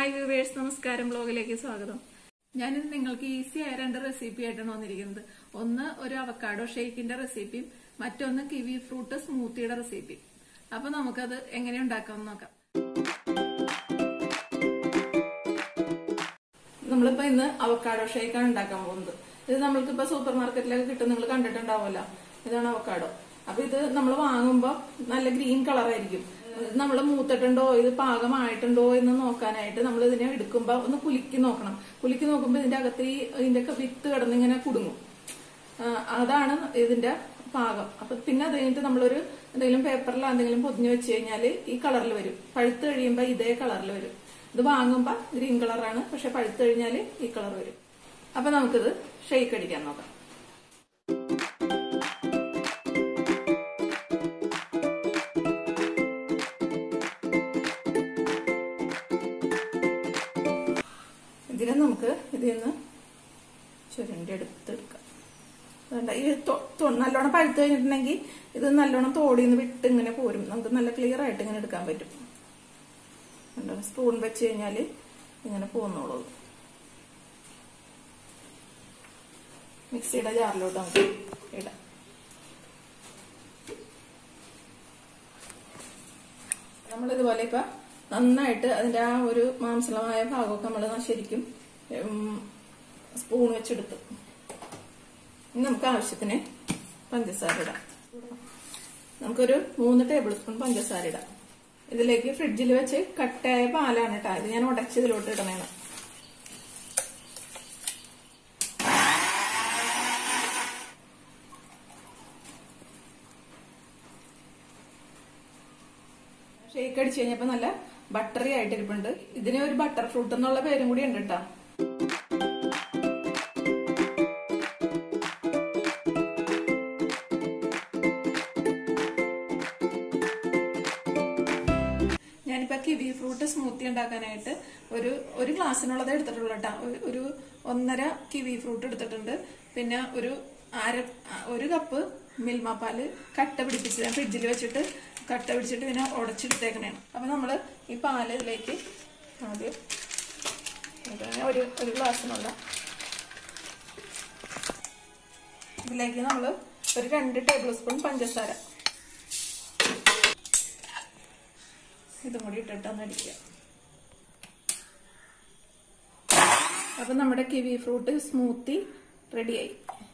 hi viewers നമസ്കാരം ബ്ലോഗിലേക്ക് സ്വാഗതം ഞാനിന്ന് നിങ്ങൾക്ക് ഈസി ആയ രണ്ട് റെസിപ്പി ആയിട്ടാണ് വന്നിരിക്കുന്നത് ഒന്ന് ഒരു അവക്കാഡോ ഷേക്കിന്റെ റെസിപ്പിയും മറ്റൊന്ന് കിവി ഫ്രൂട്ട് സ്മൂത്തിയുടെ റെസിപ്പിയും അപ്പൊ നമുക്കത് എങ്ങനെ ഉണ്ടാക്കാമെന്ന് നോക്കാം നമ്മളിപ്പോ ഇന്ന് അവക്കാഡോ ഷേക്കാണ് ഉണ്ടാക്കാൻ പോകുന്നത് ഇത് നമ്മൾക്കിപ്പോ സൂപ്പർ മാർക്കറ്റിലൊക്കെ കിട്ടും നിങ്ങൾ കണ്ടിട്ടുണ്ടാവുമല്ലോ ഇതാണ് അവക്കാഡോ അപ്പൊ ഇത് നമ്മൾ വാങ്ങുമ്പോ നല്ല ഗ്രീൻ കളറായിരിക്കും നമ്മൾ മൂത്തിട്ടുണ്ടോ ഇത് പാകമായിട്ടുണ്ടോ എന്ന് നോക്കാനായിട്ട് നമ്മൾ ഇതിനെ എടുക്കുമ്പോ ഒന്ന് കുലുക്കി നോക്കണം കുലുക്കി നോക്കുമ്പോ ഇതിന്റെ അകത്ത് ഈ ഇതിന്റെ ഒക്കെ വിത്ത് കിടന്ന് ഇങ്ങനെ കുടുങ്ങും ആ, അതാണ് ഇതിന്റെ പാകം അപ്പൊ പിന്നെ അത് കഴിഞ്ഞിട്ട് നമ്മളൊരു എന്തെങ്കിലും പേപ്പറിലോ എന്തെങ്കിലും പൊതിഞ്ഞു വെച്ച് കഴിഞ്ഞാൽ ഈ കളറിൽ വരും പഴുത്ത് കഴിയുമ്പോ ഇതേ കളറിൽ വരും ഇത് വാങ്ങുമ്പോ ഗ്രീൻ കളറാണ് പക്ഷെ പഴുത്ത് കഴിഞ്ഞാൽ ഈ കളർ വരും അപ്പൊ നമുക്കിത് ഷെയ്ക്ക് അടിക്കാൻ നോക്കാം ഇതിനെ നമുക്ക് ഇതിൽ നിന്ന് ചുരുണ്ടി എടുത്തെടുക്കാം അതുകൊണ്ട് ഈ തൊ- തൊ- നല്ലോണം പഴുത്ത് കഴിഞ്ഞിട്ടുണ്ടെങ്കിൽ ഇത് നല്ലോണം തോടിന്ന് വിട്ട് ഇങ്ങനെ പോരും നമുക്ക് നല്ല ക്ലിയർ ആയിട്ട് ഇങ്ങനെ എടുക്കാൻ പറ്റും കണ്ടോ സ്പൂൺ വെച്ച് കഴിഞ്ഞാൽ ഇങ്ങനെ പോന്നോളൂ മിക്സിയുടെ ജാറിലോട്ട് നമുക്ക് ഇടാം നമ്മളിതുപോലെ ഇപ്പൊ നന്നായിട്ട് അതിന്റെ ആ ഒരു മാംസളമായ ഭാഗമൊക്കെ നമ്മൾ ശരിക്കും ഉം, സ്പൂൺ വെച്ചെടുത്തു ഇനി നമുക്ക് ആവശ്യത്തിന് പഞ്ചസാര ഇടാം നമുക്കൊരു മൂന്ന് ടേബിൾ സ്പൂൺ പഞ്ചസാര ഇടാം ഇതിലേക്ക് ഫ്രിഡ്ജിൽ വെച്ച് കട്ടായ പാലാണ് കേട്ടോ ഇത് ഞാൻ ഉടച്ച് ഇതിലോട്ട് ഇടണേണ് ഷേക്ക് അടിച്ചു കഴിഞ്ഞപ്പോ നല്ല ബട്ടറി ആയിട്ടിരിപ്പുണ്ട് ഇതിന് ഒരു ബട്ടർ ഫ്രൂട്ട് എന്നുള്ള പേരും കൂടി ഉണ്ട് കേട്ടോ ഞാനിപ്പോ കിവി ഫ്രൂട്ട് സ്മൂത്തി ഉണ്ടാക്കാനായിട്ട് ഒരു ഒരു ഗ്ലാസ്സിനുള്ളത് എടുത്തിട്ടുള്ളൂ കേട്ടോ ഒരു- ഒരു ഒന്നര കിവി ഫ്രൂട്ട് എടുത്തിട്ടുണ്ട് പിന്നെ ഒരു അര ഒരു കപ്പ് മിൽമ പാല് കട്ട പിടിപ്പിച്ച് ഞാൻ ഫ്രിഡ്ജിൽ വെച്ചിട്ട് കട്ട പിടിച്ചിട്ട് പിന്നെ ഉടച്ചെടുത്തേക്കണേണ് അപ്പൊ നമ്മള് ഈ പാല് ഇതിലേക്ക് ആദ്യം ഇങ്ങനെ ഒരു ഒരു ഗ്ലാസ്സിനുള്ള ഇതിലേക്ക് നമ്മൾ ഒരു രണ്ട് ടേബിൾ സ്പൂൺ പഞ്ചസാര ഇതും കൂടി ഇട്ടിട്ടൊന്ന് അടിക്കുക അപ്പൊ നമ്മുടെ കിവി ഫ്രൂട്ട് സ്മൂത്തി റെഡിയായി